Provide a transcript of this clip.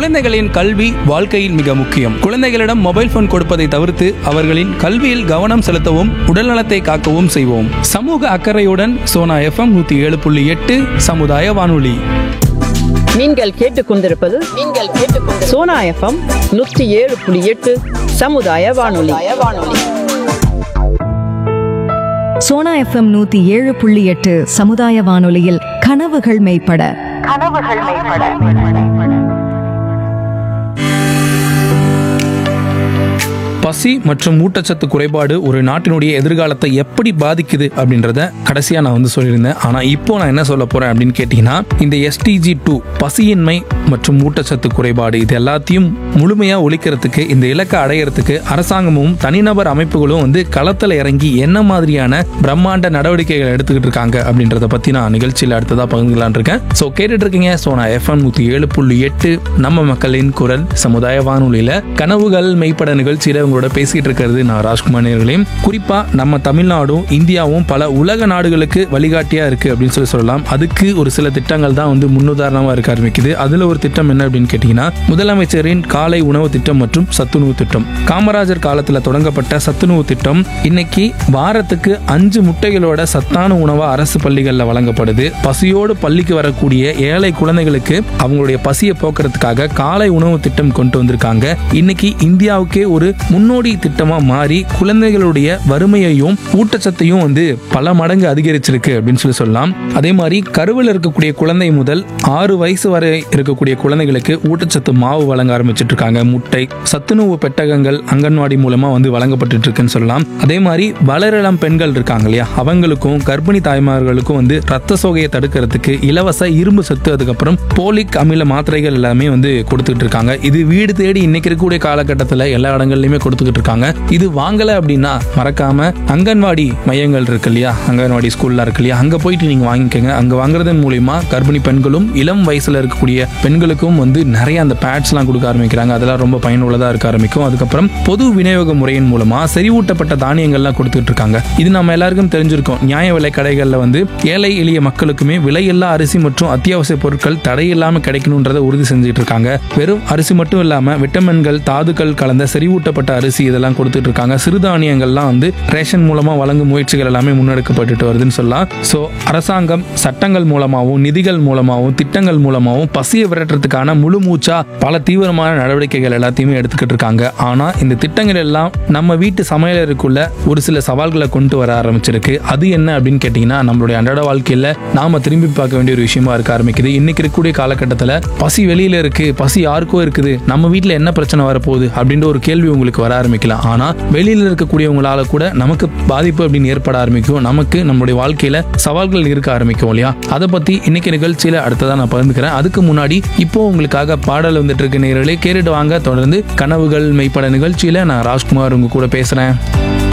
குழந்தைகளின் கல்வி வாழ்க்கையில் மிக முக்கியம் குழந்தைகளிடம் மொபைல் போன் கொடுப்பதை தவிர்த்து அவர்களின் கல்வியில் கவனம் செலுத்தவும் உடல்நலத்தை காக்கவும் செய்வோம் சமூக அக்கறையுடன் சோனா எஃப்எம் நூத்தி ஏழு புள்ளி எட்டு சமுதாய வானொலி நீங்கள் கேட்டுக்கொண்டிருப்பது நீங்கள் கேட்டுக்கொண்டு சோனா எஃப்எம் நூற்றி ஏழு புள்ளி எட்டு சமுதாய வானொலி வானொலி சோனா எஃப்எம் நூத்தி ஏழு புள்ளி எட்டு சமுதாய வானொலியில் கனவுகள் மெய்ப்பட பசி மற்றும் ஊட்டச்சத்து குறைபாடு ஒரு நாட்டினுடைய எதிர்காலத்தை எப்படி பாதிக்குது அப்படின்றத கடைசியா நான் வந்து சொல்லியிருந்தேன் ஆனா இப்போ நான் என்ன சொல்ல போறேன் அப்படின்னு கேட்டீங்கன்னா இந்த எஸ்டிஜி டூ பசியின்மை மற்றும் ஊட்டச்சத்து குறைபாடு இது எல்லாத்தையும் முழுமையா ஒழிக்கிறதுக்கு இந்த இலக்கை அடையறதுக்கு அரசாங்கமும் தனிநபர் அமைப்புகளும் வந்து களத்துல இறங்கி என்ன மாதிரியான பிரம்மாண்ட நடவடிக்கைகள் எடுத்துக்கிட்டு இருக்காங்க அப்படின்றத பத்தி நான் நிகழ்ச்சியில் அடுத்ததா பகிர்ந்துக்கலான் இருக்கேன் ஸோ கேட்டுட்டு இருக்கீங்க ஸோ நான் எஃப்எம் நூத்தி ஏழு புள்ளி எட்டு நம்ம மக்களின் குரல் சமுதாய வானொலியில கனவுகள் மெய்ப்பட நிகழ்ச்சியில உங்களோட பேசிட்டு இருக்கிறது நான் ராஜ்குமார் நேர்களையும் குறிப்பா நம்ம தமிழ்நாடும் இந்தியாவும் பல உலக நாடுகளுக்கு வழிகாட்டியா இருக்கு அப்படின்னு சொல்லி சொல்லலாம் அதுக்கு ஒரு சில திட்டங்கள் தான் வந்து முன்னுதாரணமா இருக்க ஆரம்பிக்குது அதுல ஒரு திட்டம் என்ன அப்படின்னு கேட்டீங்கன்னா முதலமைச்சரின் காலை உணவு திட்டம் மற்றும் சத்துணவு திட்டம் காமராஜர் காலத்துல தொடங்கப்பட்ட சத்துணவு திட்டம் இன்னைக்கு வாரத்துக்கு அஞ்சு முட்டைகளோட சத்தான உணவா அரசு பள்ளிகள்ல வழங்கப்படுது பசியோடு பள்ளிக்கு வரக்கூடிய ஏழை குழந்தைகளுக்கு அவங்களுடைய பசியை போக்குறதுக்காக காலை உணவு திட்டம் கொண்டு வந்திருக்காங்க இன்னைக்கு இந்தியாவுக்கே ஒரு முன்னோடி திட்டமா மாறி குழந்தைகளுடைய வறுமையையும் ஊட்டச்சத்தையும் வந்து பல மடங்கு அதிகரிச்சிருக்கு அப்படின்னு சொல்லி சொல்லலாம் அதே மாதிரி கருவில் இருக்கக்கூடிய குழந்தை முதல் ஆறு வயசு வரை இருக்கக்கூடிய குழந்தைகளுக்கு ஊட்டச்சத்து மாவு வழங்க ஆரம்பிச்சிட்டு இருக்காங்க முட்டை சத்துணவு பெட்டகங்கள் அங்கன்வாடி மூலமா வந்து வழங்கப்பட்டு இருக்குன்னு சொல்லலாம் அதே மாதிரி வளரிளம் பெண்கள் இருக்காங்க இல்லையா அவங்களுக்கும் கர்ப்பிணி தாய்மார்களுக்கும் வந்து ரத்த சோகையை தடுக்கிறதுக்கு இலவச இரும்பு சத்து அதுக்கப்புறம் போலிக் அமில மாத்திரைகள் எல்லாமே வந்து கொடுத்துட்டு இருக்காங்க இது வீடு தேடி இன்னைக்கு இருக்கக்கூடிய காலகட்டத்தில் எல்லா இடங்கள்லயுமே கொடுத்துக்கிட்டு இருக்காங்க இது வாங்கல அப்படின்னா மறக்காம அங்கன்வாடி மையங்கள் இருக்கு இல்லையா அங்கன்வாடி ஸ்கூல்ல இருக்கு இல்லையா அங்க போயிட்டு நீங்க வாங்கிக்கோங்க அங்க வாங்குறதன் மூலியமா கர்ப்பிணி பெண்களும் இளம் வயசுல இருக்கக்கூடிய பெண்களுக்கும் வந்து நிறைய அந்த பேட்ஸ்லாம் கொடுக்க ஆரம்பிக்கிறாங்க அதெல்லாம் ரொம்ப பயனுள்ளதா இருக்க ஆரம்பிக்கும் அதுக்கப்புறம் பொது விநியோக முறையின் மூலமா செறிவூட்டப்பட்ட தானியங்கள்லாம் கொடுத்துட்டு இருக்காங்க இது நம்ம எல்லாருக்கும் தெரிஞ்சிருக்கோம் நியாய விலை கடைகள்ல வந்து ஏழை எளிய மக்களுக்குமே விலையில்லா அரிசி மற்றும் அத்தியாவசிய பொருட்கள் தடையில்லாம கிடைக்கணுன்றதை உறுதி செஞ்சுட்டு இருக்காங்க வெறும் அரிசி மட்டும் இல்லாம விட்டமின்கள் தாதுக்கள் கலந்த செறிவூட்டப்பட்ட அரிசி இதெல்லாம் கொடுத்துட்டு இருக்காங்க சிறுதானியங்கள்லாம் வந்து ரேஷன் மூலமா வழங்கும் முயற்சிகள் எல்லாமே முன்னெடுக்கப்பட்டுட்டு வருதுன்னு சொல்லலாம் ஸோ அரசாங்கம் சட்டங்கள் மூலமாகவும் நிதிகள் மூலமாகவும் திட்டங்கள் மூலமாகவும் பசியை விரட்டுறதுக்கான முழு மூச்சா பல தீவிரமான நடவடிக்கைகள் எல்லாத்தையுமே எடுத்துக்கிட்டு இருக்காங்க ஆனா இந்த திட்டங்கள் எல்லாம் நம்ம வீட்டு சமையலருக்குள்ள ஒரு சில சவால்களை கொண்டு வர ஆரம்பிச்சிருக்கு அது என்ன அப்படின்னு கேட்டீங்கன்னா நம்மளுடைய அன்றாட வாழ்க்கையில நாம திரும்பி பார்க்க வேண்டிய ஒரு விஷயமா இருக்க ஆரம்பிக்குது இன்னைக்கு இருக்கக்கூடிய காலகட்டத்தில் பசி வெளியில இருக்கு பசி யாருக்கோ இருக்குது நம்ம வீட்டில் என்ன பிரச்சனை வரப்போகுது அப்படின்ற ஒரு கேள்வி உங்களுக்கு வர ஆரம்பிக்கலாம் ஆனா வெளியில இருக்கக்கூடியவங்களால கூட நமக்கு பாதிப்பு அப்படின்னு ஏற்பட ஆரம்பிக்கும் நமக்கு நம்மளுடைய வாழ்க்கையில சவால்கள் இருக்க ஆரம்பிக்கும் இல்லையா அதை பத்தி இன்னைக்கு நிகழ்ச்சியில அடுத்ததா நான் பகிர்ந்துக்கிறேன் அதுக்கு முன்னாடி இப்போ உங்களுக்காக பாடல் வந்துட்டு இருக்கு நேரலே கேட்டுட்டு வாங்க தொடர்ந்து கனவுகள் மெய்ப்பட நிகழ்ச்சியில நான் ராஜ்குமார் உங்க கூட பேசுறேன்